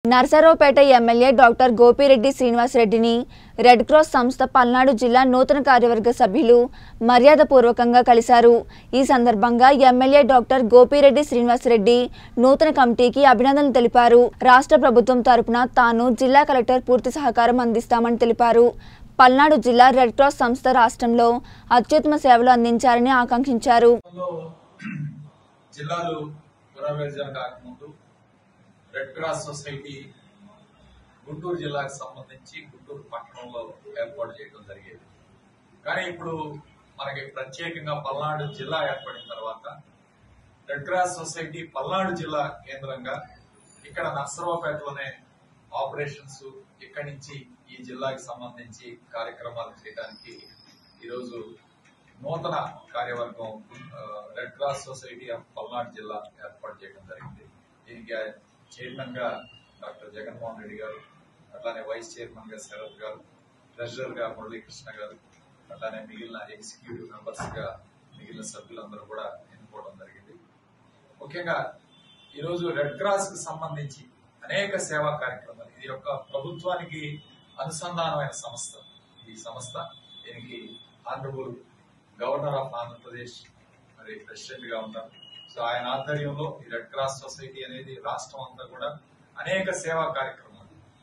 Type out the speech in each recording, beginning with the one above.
Narasaraopet MLA doctor Gopireddy శ్రీనివాసరెడ్డిని Red Cross సంస్థ పల్నాడు జిల్లా నూతన కార్యవర్గ సభ్యులు మర్యాదపూర్వకంగా కలిశారు ఈ సందర్భంగా ఎమ్మెల్యే డాక్టర్ గోపిరెడ్డి శ్రీనివాసరెడ్డి నూతన కమిటీకి అభినందనలు తెలిపారు రాష్ట్ర ప్రభుత్వం తరపున తాను జిల్లా కలెక్టర్ పూర్తి సహకారం అందిస్తామని తెలిపారు పల్నాడు జిల్లా రెడ్ క్రాస్ సంస్థ రాష్ట్రంలో అత్యుత్తమ సేవలు అందించారని ఆకాంక్షించారు లో జిల్లాలు పునర్విభజన కాకముందు రెడ్ క్రాస్ సొసైటీ గుంటూరు జిల్లాకు సంబంధించి గుంటూరు పట్టణంలో ఏర్పాటు చేయడం జరిగేది కానీ ఇప్పుడు మనకి ప్రత్యేకంగా పల్నాడు జిల్లా ఏర్పడిన తర్వాత రెడ్ క్రాస్ సొసైటీ పల్నాడు జిల్లా కేంద్రంగా ఇక్కడ నర్సరావుపేటలోనే ఆపరేషన్స్ ఇక్కడి నుంచి ఈ జిల్లాకి సంబంధించి కార్యక్రమాలు చేయడానికి ఈరోజు నూతన కార్యవర్గం ఆ, Red Cross Society of Palnadu జిల్లా ఏర్పాటు చేయడం జరిగింది దీనికి చైర్మన్ గా డాక్టర్ జగన్మోహన్ రెడ్డి గారు అట్లానే వైస్ చైర్మన్ గా శరత్ గారు ట్రెజరర్ గా మురళీకృష్ణ గారు అట్లానే మిగిలిన ఎగ్జిక్యూటివ్ మెంబర్స్ గా మిగిలిన సభ్యులందరూ కూడా ఎన్నుకోవడం జరిగింది ముఖ్యంగా ఈరోజు రెడ్ క్రాస్ కి సంబంధించి అనేక సేవా కార్యక్రమాలు ఇది యొక్క ప్రభుత్వానికి అనుసంధానమైన సంస్థ ఈ సంస్థ దీనికి ఆనరబుల్ గవర్నర్ ఆఫ్ ఆంధ్రప్రదేశ్ మరి ప్రెసిడెంట్ గా ఉన్నారు సో ఆయన ఆధ్వర్యంలో ఈ రెడ్ క్రాస్ సొసైటీ అనేది రాష్ట్రం అంతా కూడా అనేక సేవా కార్యక్రమాలు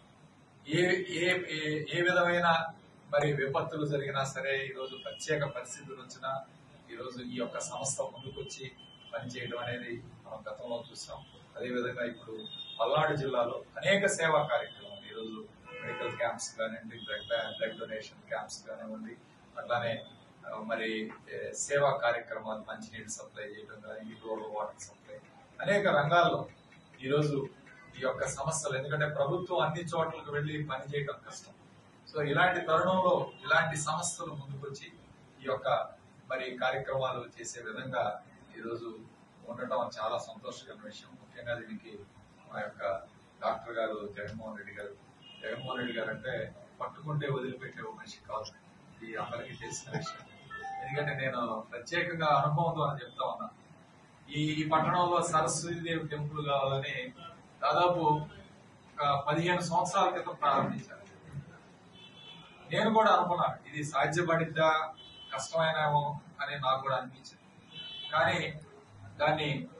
ఏ ఏ ఏ- ఏ విధమైన మరి విపత్తులు జరిగినా సరే ఈ రోజు ప్రత్యేక పరిస్థితులు వచ్చినా ఈ రోజు ఈ యొక్క సంస్థ ముందుకొచ్చి పనిచేయడం అనేది మనం గతంలో చూసాం అదేవిధంగా ఇప్పుడు పల్నాడు జిల్లాలో అనేక సేవా కార్యక్రమాలు ఈ రోజు మెడికల్ క్యాంప్స్ కానివ్వండి బ్లడ్ బ్లడ్ డొనేషన్ క్యాంప్స్ కానివ్వండి అట్లానే ఆ, మరి ఏ, సేవా కార్యక్రమాలు మంచినీటి సప్లై చేయడం కానీ రూరల్ వాటర్ సప్లై అనేక రంగాల్లో ఈరోజు ఈ యొక్క సమస్యలు ఎందుకంటే ప్రభుత్వం అన్ని చోట్లకు వెళ్లి పనిచేయడం కష్టం సో ఇలాంటి తరుణంలో ఇలాంటి సంస్థలు ముందుకొచ్చి ఈ యొక్క మరి కార్యక్రమాలు చేసే విధంగా ఈరోజు ఉండటం చాలా సంతోషకరమైన విషయం ముఖ్యంగా దీనికి మా యొక్క డాక్టర్ గారు జగన్మోహన్ రెడ్డి గారు జగన్మోహన్ రెడ్డి గారు అంటే పట్టుకుంటే వదిలిపెట్టే ఒక మనిషి కాదు ఇది అందరికీ తెలిసిన విషయం ఎందుకంటే నేను ప్రత్యేకంగా అనుభవంతో అని చెప్తా ఉన్నా ఈ ఈ పట్టణంలో సరస్వతీదేవి టెంపుల్ కావాలని దాదాపు ఒక పదిహేను సంవత్సరాల క్రితం ప్రారంభించాను నేను కూడా అనుకున్నాను ఇది సాధ్యపడిద్దా కష్టమైనేమో అని నాకు కూడా అనిపించింది కానీ దాన్ని